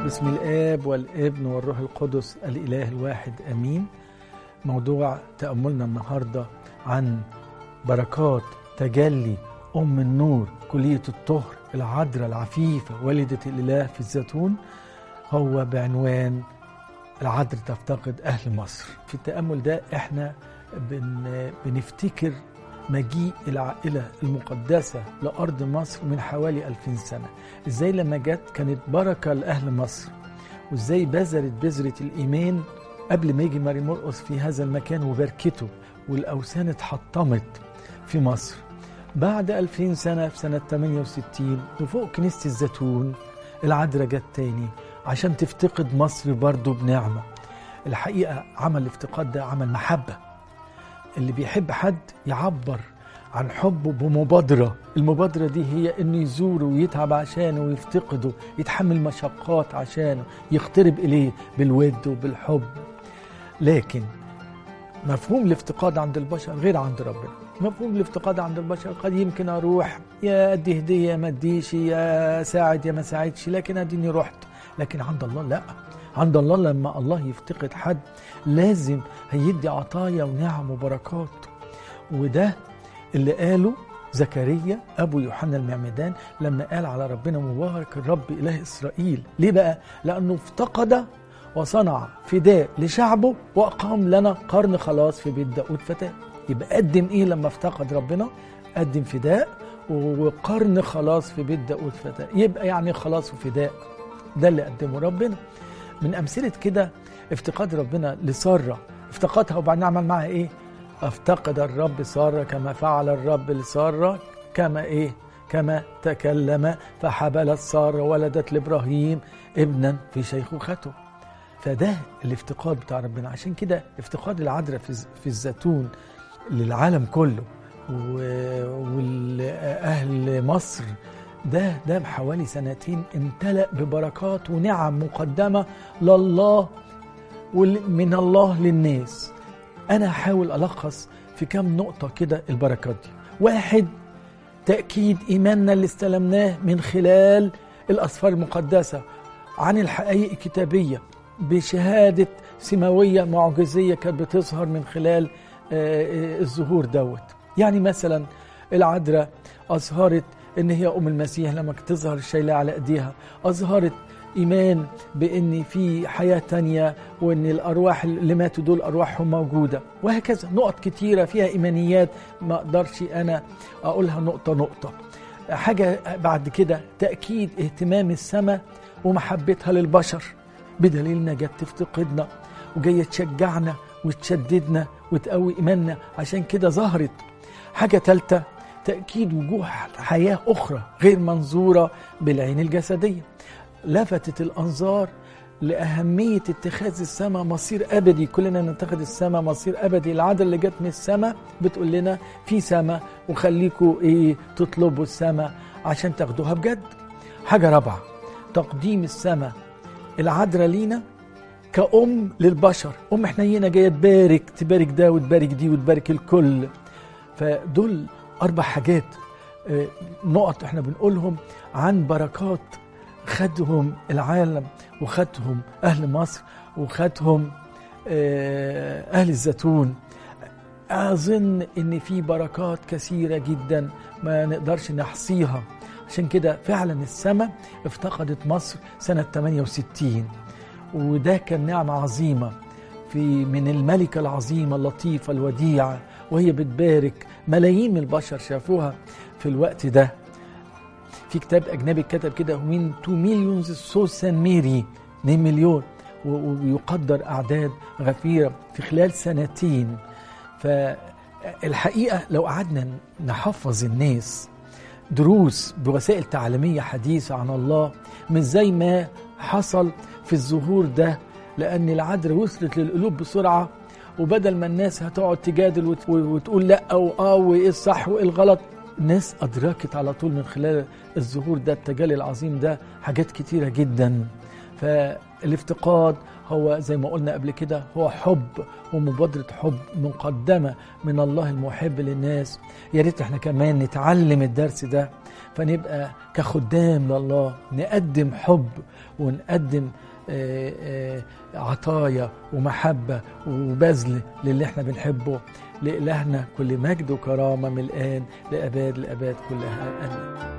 بسم الآب والابن والروح القدس الإله الواحد أمين موضوع تأملنا النهاردة عن بركات تجلي أم النور كلية الطهر العذراء العفيفة والدة الإله في الزيتون هو بعنوان العذراء تفتقد أهل مصر في التأمل ده احنا بن بنفتكر مجيء العائلة المقدسة لأرض مصر من حوالي ألفين سنة إزاي لما جت كانت بركة لأهل مصر وإزاي بذرت بذرة الإيمان قبل ما يجي ماري مرقس في هذا المكان وبركته والأوثان اتحطمت في مصر بعد ألفين سنة في سنة 68 وفوق كنيسة الزيتون العذراء جت تاني عشان تفتقد مصر برضو بنعمة الحقيقة عمل الافتقاد ده عمل محبة اللي بيحب حد يعبر عن حبه بمبادرة المبادرة دي هي انه يزوره ويتعب عشانه ويفتقده يتحمل مشقات عشانه يقترب اليه بالود وبالحب لكن مفهوم الافتقاد عند البشر غير عند ربنا مفهوم الافتقاد عند البشر قد يمكن اروح يا ادي هديه ما اديش يا ساعد يا ما ساعدش لكن اديني رحت لكن عند الله لا عند الله لما الله يفتقد حد لازم هيدي عطايا ونعم وبركات وده اللي قاله زكريا ابو يوحنا المعمدان لما قال على ربنا مبارك الرب اله اسرائيل ليه بقى لانه افتقد وصنع فداء لشعبه واقام لنا قرن خلاص في بيت داود فتاه يبقى قدم ايه لما افتقد ربنا قدم فداء وقرن خلاص في بيت داود فتاه يبقى يعني خلاص وفداء ده اللي قدمه ربنا من امثله كده افتقاد ربنا لساره افتقدها وبعدين عمل معها ايه افتقد الرب ساره كما فعل الرب لساره كما ايه كما تكلم فحبلت ساره ولدت لابراهيم ابنا في شيخوخته فده الافتقاد بتاع ربنا عشان كده افتقاد العذراء في الزيتون للعالم كله والاهل مصر ده ده بحوالي سنتين امتلأ ببركات ونعم مقدمة لله ومن الله للناس أنا هحاول ألخص في كم نقطة كده البركات دي واحد تأكيد إيماننا اللي استلمناه من خلال الأسفار المقدسة عن الحقائق الكتابية بشهادة سماوية معجزية كانت بتظهر من خلال الظهور دوت يعني مثلا العذراء أظهرت ان هي ام المسيح لما تظهر الشيلة على ايديها اظهرت ايمان بان في حياه تانية وان الارواح اللي ماتوا دول ارواحهم موجوده وهكذا نقط كتيره فيها ايمانيات ما اقدرش انا اقولها نقطه نقطه حاجه بعد كده تاكيد اهتمام السماء ومحبتها للبشر بدليل انها جت تفتقدنا وجايه تشجعنا وتشددنا وتقوي ايماننا عشان كده ظهرت حاجه ثالثه تأكيد وجوه حياة أخرى غير منظورة بالعين الجسدية لفتت الأنظار لأهمية اتخاذ السماء مصير أبدي كلنا نتخذ السماء مصير أبدي العادة اللي جت من السماء بتقول لنا في سماء وخليكوا إيه تطلبوا السماء عشان تاخدوها بجد حاجة رابعة تقديم السماء العذراء لينا كأم للبشر أم حنينة جاية تبارك تبارك ده وتبارك دي وتبارك الكل فدول أربع حاجات نقط احنا بنقولهم عن بركات خدهم العالم وخدهم أهل مصر وخدهم أهل الزيتون أظن إن في بركات كثيرة جدا ما نقدرش نحصيها عشان كده فعلا السماء افتقدت مصر سنة 68 وده كان نعمة عظيمة في من الملكة العظيمة اللطيفة الوديعة وهي بتبارك ملايين من البشر شافوها في الوقت ده في كتاب اجنبي كتب كده من 2 مليون سوسان ميري 2 مليون ويقدر اعداد غفيره في خلال سنتين فالحقيقه لو قعدنا نحفظ الناس دروس بوسائل تعليميه حديثه عن الله مش زي ما حصل في الظهور ده لان العذراء وصلت للقلوب بسرعه وبدل ما الناس هتقعد تجادل وتقول لا او اه وايه الصح وايه الغلط الناس ادركت على طول من خلال الظهور ده التجلي العظيم ده حاجات كتيره جدا فالافتقاد هو زي ما قلنا قبل كده هو حب ومبادرة حب مقدمة من الله المحب للناس يا ريت احنا كمان نتعلم الدرس ده فنبقى كخدام لله نقدم حب ونقدم آه، آه، عطايا ومحبة وبذل للي احنا بنحبه لإلهنا كل مجد وكرامة من الآن لأباد لأباد كلها آمين